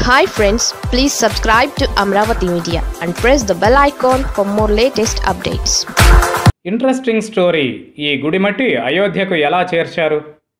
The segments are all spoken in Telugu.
hi friends please subscribe to Amaravati media and press the bell icon for more latest updates interesting story ఈ గుడిమట్టి అయోధ్యకు ఎలా చేర్చారు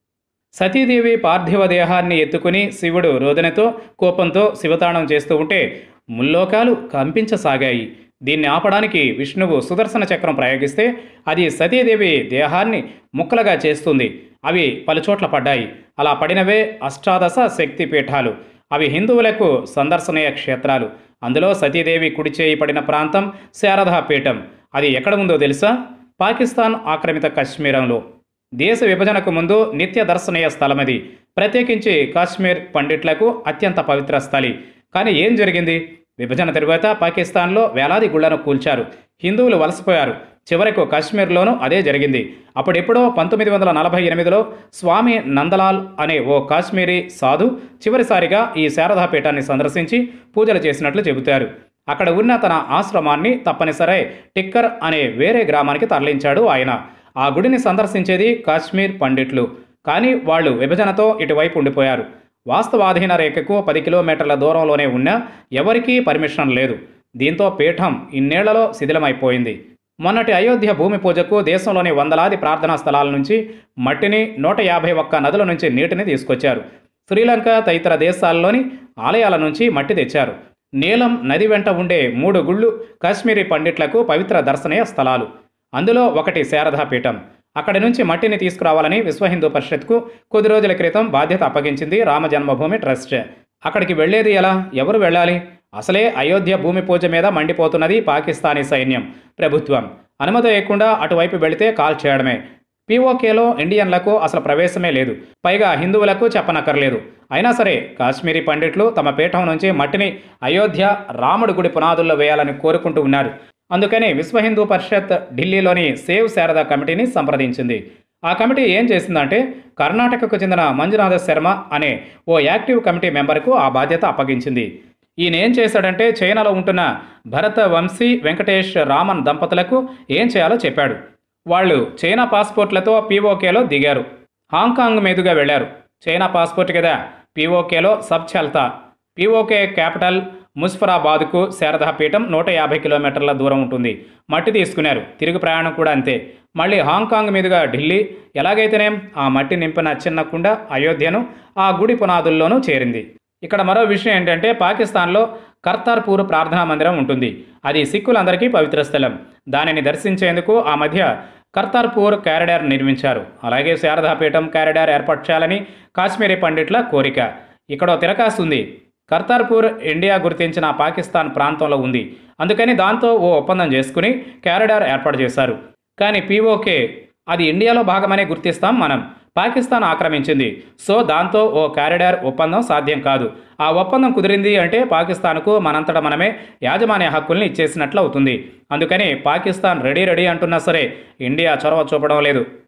సతీదేవి పార్థివ దేహాన్ని ఎత్తుకుని శివుడు రోదనతో కోపంతో శివతాళం చేస్తూ ఉంటే ముల్లోకాలు కంపించసాగాయి దీన్ని ఆపడానికి విష్ణువు సుదర్శన చక్రం ప్రయోగిస్తే అది సతీదేవి దేహాన్ని ముక్కలుగా చేస్తుంది అవి పలుచోట్ల పడ్డాయి అలా పడినవే అష్టాదశ శక్తి పీఠాలు అవి హిందువులకు సందర్శనీయ క్షేత్రాలు అందులో సతీదేవి కుడి చేయి పడిన ప్రాంతం శారదా పీఠం అది ఎక్కడ ఉందో తెలుసా పాకిస్తాన్ ఆక్రమిత కశ్మీరంలో దేశ విభజనకు ముందు నిత్య దర్శనీయ స్థలమది ప్రత్యేకించి కాశ్మీర్ పండిట్లకు అత్యంత పవిత్ర స్థలి కానీ ఏం జరిగింది విభజన తరువాత పాకిస్తాన్లో వేలాది గుళ్లను కూల్చారు హిందువులు వలసపోయారు చివరకు కాశ్మీర్లోనూ అదే జరిగింది అప్పుడెప్పుడో పంతొమ్మిది వందల నలభై ఎనిమిదిలో స్వామి నందలాల్ అనే ఓ కాశ్మీరీ సాధు చివరిసారిగా ఈ శారదాపీఠాన్ని సందర్శించి పూజలు చేసినట్లు చెబుతారు అక్కడ ఉన్న తన ఆశ్రమాన్ని తప్పనిసరి టిక్కర్ అనే వేరే గ్రామానికి తరలించాడు ఆయన ఆ గుడిని సందర్శించేది కాశ్మీర్ పండిట్లు కానీ వాళ్ళు విభజనతో ఇటువైపు ఉండిపోయారు వాస్తవాధీన రేఖకు పది కిలోమీటర్ల దూరంలోనే ఉన్న ఎవరికీ పర్మిషన్ లేదు దీంతో పీఠం ఇన్నేళ్లలో శిథిలమైపోయింది మొన్నటి అయోధ్య భూమి పూజకు దేశంలోని వందలాది ప్రార్థనా స్థలాల నుంచి మట్టిని నూట యాభై ఒక్క నదుల నుంచి నీటిని తీసుకొచ్చారు శ్రీలంక తదితర దేశాల్లోని ఆలయాల నుంచి మట్టి తెచ్చారు నీలం నది వెంట ఉండే మూడు గుళ్ళు కాశ్మీరీ పండిట్లకు పవిత్ర దర్శనీయ స్థలాలు అందులో ఒకటి శారదాపీఠం అక్కడి నుంచి మట్టిని తీసుకురావాలని విశ్వ హిందూ పరిషత్కు కొద్ది రోజుల క్రితం బాధ్యత అప్పగించింది రామ జన్మభూమి ట్రస్ట్ అక్కడికి వెళ్లేది ఎలా ఎవరు వెళ్ళాలి అసలే అయోధ్య భూమి పూజ మీద మండిపోతున్నది పాకిస్తానీ సైన్యం ప్రభుత్వం అనుమతి లేకుండా అటువైపు వెళితే కాల్ చేయడమే పీఓకేలో ఇండియన్లకు అసలు ప్రవేశమే లేదు పైగా హిందువులకు చెప్పనక్కర్లేదు అయినా సరే కాశ్మీరీ పండిట్లు తమ పీఠం నుంచి మట్టిని అయోధ్య రాముడి గుడి పునాదుల్లో వేయాలని కోరుకుంటూ ఉన్నారు అందుకని విశ్వ హిందూ పరిషత్ ఢిల్లీలోని సేవ్ శారదా కమిటీని సంప్రదించింది ఆ కమిటీ ఏం చేసిందంటే కర్ణాటకకు చెందిన మంజునాథ శర్మ అనే ఓ యాక్టివ్ కమిటీ మెంబర్కు ఆ బాధ్యత అప్పగించింది ఈయన ఏం చేశాడంటే చైనాలో ఉంటున్న భరత వంశీ వెంకటేష్ రామన్ దంపతులకు ఏం చేయాలో చెప్పాడు వాళ్ళు చైనా పాస్పోర్ట్లతో పీఓకేలో దిగారు హాంకాంగ్ మీదుగా వెళ్లారు చైనా పాస్పోర్ట్ కదా పీఓకేలో సబ్ చల్తా పీఓకే క్యాపిటల్ ముస్ఫరాబాద్కు శారదాపీఠం నూట యాభై కిలోమీటర్ల దూరం ఉంటుంది మట్టి తీసుకున్నారు తిరుగు ప్రయాణం కూడా అంతే మళ్ళీ హాంకాంగ్ మీదుగా ఢిల్లీ ఎలాగైతేనేం ఆ మట్టి నింపిన చిన్న కుండ అయోధ్యను ఆ గుడి పునాదుల్లోనూ చేరింది ఇక్కడ మరో విషయం ఏంటంటే పాకిస్తాన్లో కర్తార్పూర్ ప్రార్థనా మందిరం ఉంటుంది అది సిక్కులందరికీ పవిత్ర స్థలం దానిని దర్శించేందుకు ఆ మధ్య కర్తార్పూర్ కారిడార్ నిర్మించారు అలాగే శారదాపీఠం కారిడార్ ఏర్పాటు చేయాలని కాశ్మీరీ పండిట్ల కోరిక ఇక్కడ తిరకాసు ఉంది కర్తార్పూర్ ఇండియా గుర్తించిన పాకిస్తాన్ ప్రాంతంలో ఉంది అందుకని దాంతో ఓ ఒప్పందం చేసుకుని కారిడార్ ఏర్పాటు చేశారు కానీ పీఓకే అది ఇండియాలో భాగమనే గుర్తిస్తాం మనం పాకిస్తాన్ ఆక్రమించింది సో దాంతో ఓ కారిడార్ ఒప్పందం సాధ్యం కాదు ఆ ఒప్పందం కుదిరింది అంటే పాకిస్తాన్కు మనంతట మనమే యాజమాన్య హక్కుల్ని ఇచ్చేసినట్లు అవుతుంది అందుకని పాకిస్తాన్ రెడీ రెడీ అంటున్నా సరే ఇండియా చొరవ చూపడం లేదు